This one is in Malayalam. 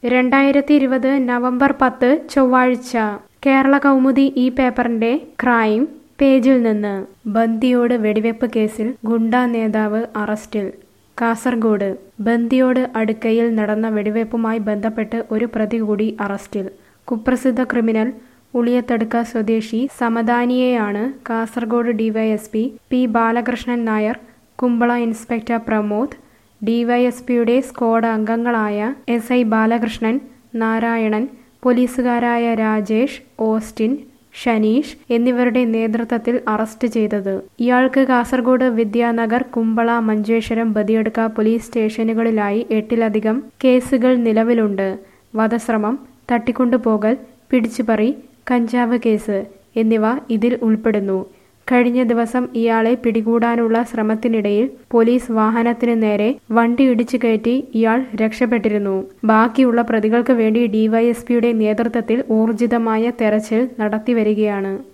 രണ്ടായിരത്തി ഇരുപത് നവംബർ പത്ത് ചൊവ്വാഴ്ച കേരള കൗമുദി ഈ പേപ്പറിന്റെ ക്രൈം പേജിൽ നിന്ന് ബന്ദിയോട് വെടിവെപ്പ് കേസിൽ ഗുണ്ടാ നേതാവ് അറസ്റ്റിൽ കാസർഗോഡ് ബന്ദിയോട് അടുക്കയിൽ നടന്ന വെടിവെപ്പുമായി ബന്ധപ്പെട്ട് ഒരു പ്രതി കൂടി അറസ്റ്റിൽ കുപ്രസിദ്ധ ക്രിമിനൽ ഉളിയത്തടുക്ക സ്വദേശി സമദാനിയെയാണ് Kasaragod DYSP P Balakrishnan Nair Kumbla inspector Pramod ഡിവൈഎസ്പിയുടെ സ്ക്വാഡ് അംഗങ്ങളായ എസ് ഐ ബാലകൃഷ്ണൻ നാരായണൻ പോലീസുകാരായ രാജേഷ് ഓസ്റ്റിൻ ഷനീഷ് എന്നിവരുടെ നേതൃത്വത്തിൽ അറസ്റ്റ് ചെയ്തത് ഇയാൾക്ക് കാസർഗോഡ് വിദ്യാനഗർ കുമ്പള മഞ്ചേശ്വരം ബദിയടുക്ക പോലീസ് സ്റ്റേഷനുകളിലായി എട്ടിലധികം കേസുകൾ നിലവിലുണ്ട് വധശ്രമം തട്ടിക്കൊണ്ടുപോകൽ പിടിച്ചുപറി കഞ്ചാവ് കേസ് എന്നിവ ഇതിൽ ഉൾപ്പെടുന്നു കഴിഞ്ഞ ദിവസം ഇയാളെ പിടികൂടാനുള്ള ശ്രമത്തിനിടയിൽ പോലീസ് വാഹനത്തിന് നേരെ വണ്ടി ഇടിച്ചു കയറ്റി ഇയാൾ രക്ഷപ്പെട്ടിരുന്നു ബാക്കിയുള്ള പ്രതികൾക്ക് വേണ്ടി ഡിവൈഎസ്പിയുടെ നേതൃത്വത്തിൽ ഊർജിതമായ തെരച്ചിൽ നടത്തിവരികയാണ്